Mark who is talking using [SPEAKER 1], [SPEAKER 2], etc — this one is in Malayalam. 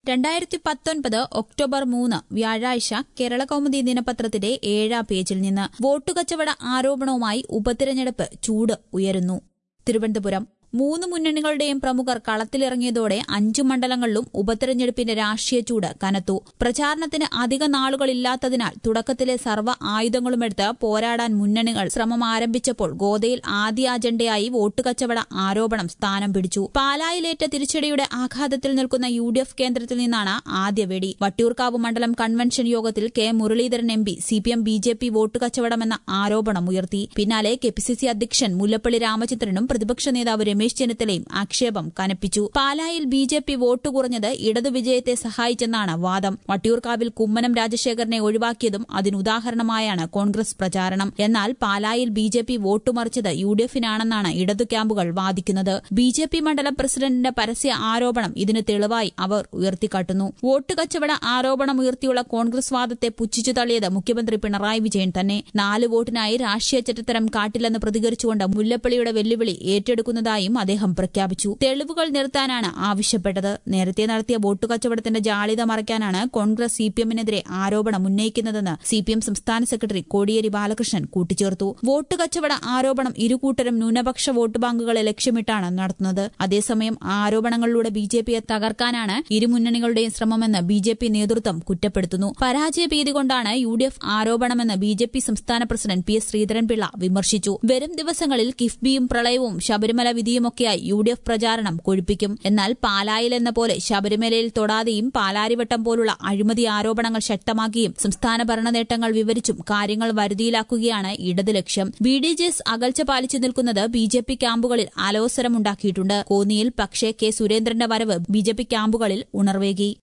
[SPEAKER 1] രണ്ടായിരത്തി പത്തൊൻപത് ഒക്ടോബർ മൂന്ന് വ്യാഴാഴ്ച കേരളകൗമുദി ദിനപത്രത്തിന്റെ ഏഴാം പേജിൽ നിന്ന് വോട്ടുകച്ചവട ആരോപണവുമായി ഉപതിരഞ്ഞെടുപ്പ് ചൂട് ഉയരുന്നു തിരുവനന്തപുരം മൂന്ന് മുന്നണികളുടെയും പ്രമുഖർ കളത്തിലിറങ്ങിയതോടെ അഞ്ചു മണ്ഡലങ്ങളിലും ഉപതെരഞ്ഞെടുപ്പിന്റെ രാഷ്ട്രീയ ചൂട് കനത്തു പ്രചാരണത്തിന് അധിക നാളുകളില്ലാത്തതിനാൽ തുടക്കത്തിലെ സർവ്വ ആയുധങ്ങളുമെടുത്ത് പോരാടാൻ മുന്നണികൾ ശ്രമം ആരംഭിച്ചപ്പോൾ ഗോദയിൽ ആദ്യ അജണ്ടയായി വോട്ട് കച്ചവട ആരോപണം സ്ഥാനം പിടിച്ചു പാലായിലേറ്റ തിരിച്ചടിയുടെ ആഘാതത്തിൽ നിൽക്കുന്ന യു ഡി എഫ് കേന്ദ്രത്തിൽ നിന്നാണ് ആദ്യ വെടി വട്ടിയൂർക്കാവ് മണ്ഡലം കൺവെൻഷൻ യോഗത്തിൽ K Muraleedharan M P C P M B J P vote കച്ചവടമെന്ന ആരോപണം ഉയർത്തി പിന്നാലെ കെ പി സി സി അധ്യക്ഷൻ മുല്ലപ്പള്ളി രാമചന്ദ്രനും പ്രതിപക്ഷ നേതാവ് രമേശ് ചെന്നിത്തലയും ആക്ഷേപം കനപ്പിച്ചു പാലായിൽ ബി ജെ പി വോട്ട് കുറഞ്ഞത് ഇടതു വിജയത്തെ സഹായിച്ചെന്നാണ് വാദം വട്ടിയൂർക്കാവിൽ കുമ്മനം രാജശേഖരനെ ഒഴിവാക്കിയതും അതിനുദാഹരണമായാണ് കോൺഗ്രസ് പ്രചാരണം എന്നാൽ പാലായിൽ ബി ജെ പി വോട്ട് മറിച്ചത് യു ഡി എഫിനാണെന്നാണ് ഇടതു ക്യാമ്പുകൾ വാദിക്കുന്നത് ബി ജെ പി മണ്ഡലം പ്രസിഡന്റിന്റെ പരസ്യ ആരോപണം ഇതിന് തെളിവായി അവർ ഉയർത്തിക്കാട്ടുന്നു വോട്ട് കച്ചവട ആരോപണം ഉയർത്തിയുള്ള കോൺഗ്രസ് വാദത്തെ പുച്ഛിച്ചു തള്ളിയത് മുഖ്യമന്ത്രി പിണറായി വിജയൻ തന്നെ നാല് വോട്ടിനായി രാഷ്ട്രീയ ചരിത്രം കാട്ടില്ലെന്ന് പ്രതികരിച്ചുകൊണ്ട് മുല്ലപ്പള്ളിയുടെ വെല്ലുവിളി ഏറ്റെടുക്കുന്നതായും അദ്ദേഹം പ്രഖ്യാപിച്ചു തെളിവുകൾ നിർത്താനാണ് ആവശ്യപ്പെട്ടത് നേരത്തെ നടത്തിയ വോട്ട് കച്ചവടത്തിന്റെ ജാളിത മറയ്ക്കാനാണ് കോൺഗ്രസ് സി പി എമ്മിനെതിരെ ആരോപണം ഉന്നയിക്കുന്നതെന്ന് സി പി എം സംസ്ഥാന സെക്രട്ടറി കോടിയേരി ബാലകൃഷ്ണൻ കൂട്ടിച്ചേർത്തു വോട്ട് കച്ചവട ആരോപണം ഇരുകൂട്ടരും ന്യൂനപക്ഷ വോട്ട് ബാങ്കുകളെ ലക്ഷ്യമിട്ടാണ് നടത്തുന്നത് അതേസമയം ആരോപണങ്ങളിലൂടെ ബി ജെ പിയെ തകർക്കാനാണ് ഇരുമുന്നണികളുടെയും ശ്രമമെന്ന് ബി ജെ പി നേതൃത്വം കുറ്റപ്പെടുത്തുന്നു പരാജയ ഭീതി കൊണ്ടാണ് യു ഡി എഫ് ആരോപണമെന്ന് ബി ജെ പി സംസ്ഥാന പ്രസിഡന്റ് പി എസ് ശ്രീധരൻപിള്ള വിമർശിച്ചു വരും ദിവസങ്ങളിൽ കിഫ്ബിയും പ്രളയവും ശബരിമല വിധിയുമൊക്കെയായി യു ഡി എഫ് പ്രചാരണം കൊഴുപ്പിക്കും എന്നാൽ പാലായിൽ എന്ന പോലെ ശബരിമലയിൽ തൊടാതെയും പാലാരിവട്ടം പോലുള്ള അഴിമതി ആരോപണങ്ങൾ ശക്തമാക്കിയും സംസ്ഥാന ഭരണ നേട്ടങ്ങൾ വിവരിച്ചും കാര്യങ്ങൾ വരുതിയിലാക്കുകയാണ് ഇടത് ലക്ഷ്യം ബി ഡി ജെ എസ് അകൽച്ച പാലിച്ചു നിൽക്കുന്നത് ബി ജെ പി ക്യാമ്പുകളിൽ അലോസരമുണ്ടാക്കിയിട്ടുണ്ട് കോന്നിയിൽ പക്ഷേ കെ സുരേന്ദ്രന്റെ വരവ് ബി ജെ പി ക്യാമ്പുകളിൽ ഉണർവേകി